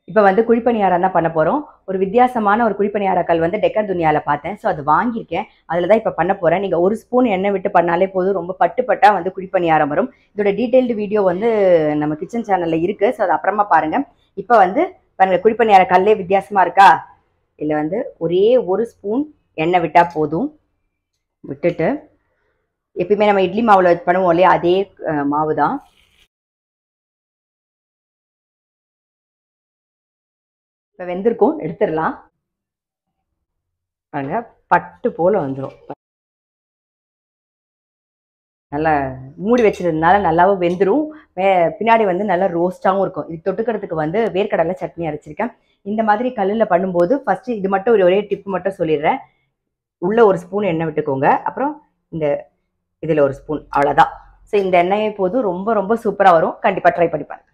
இப்போ வந்து குழிப்பணியாரம் தான் பண்ண போகிறோம் ஒரு வித்தியாசமான ஒரு குழிப்பணியாரக்கல் வந்து டெக்கர் துணியாவில் பார்த்தேன் ஸோ அது வாங்கியிருக்கேன் அதில் தான் இப்போ பண்ண போகிறேன் நீங்கள் ஒரு ஸ்பூன் எண்ணெய் விட்டு பண்ணாலே போதும் ரொம்ப பட்டு பட்டா வந்து குழிப்பணியாரம் வரும் இதோட டீட்டெயில்டு வீடியோ வந்து நம்ம கிச்சன் சேனலில் இருக்குது ஸோ அது அப்புறமா பாருங்கள் இப்போ வந்து பாருங்கள் குழிப்பணியார கல்லே வித்தியாசமாக இருக்கா இதில் வந்து ஒரே ஒரு ஸ்பூன் எண்ணெய் விட்டால் போதும் விட்டுட்டு எப்பயுமே நம்ம இட்லி மாவில் பண்ணுவோம் இல்லையா அதே அஹ், மாவு தான் இப்போ வெந்திருக்கும் எடுத்துடலாம் பாருங்க பட்டு போல வந்துடும் நல்லா மூடி வச்சிருந்தனால நல்லாவும் வெந்துடும் பின்னாடி வந்து நல்லா ரோஸ்டாகவும் இருக்கும் இது தொட்டுக்கிறதுக்கு வந்து வேர்க்கடலை சட்னி அரைச்சிருக்கேன் இந்த மாதிரி கல்லில் பண்ணும்போது ஃபஸ்ட்டு இது மட்டும் ஒரு ஒரே டிப் மட்டும் சொல்லிடுறேன் உள்ள ஒரு ஸ்பூன் எண்ணெய் விட்டுக்கோங்க அப்புறம் இந்த இதில் ஒரு ஸ்பூன் அவ்வளோதான் ஸோ இந்த எண்ணெயை போதும் ரொம்ப ரொம்ப சூப்பராக வரும் கண்டிப்பாக ட்ரை பண்ணி பாருங்க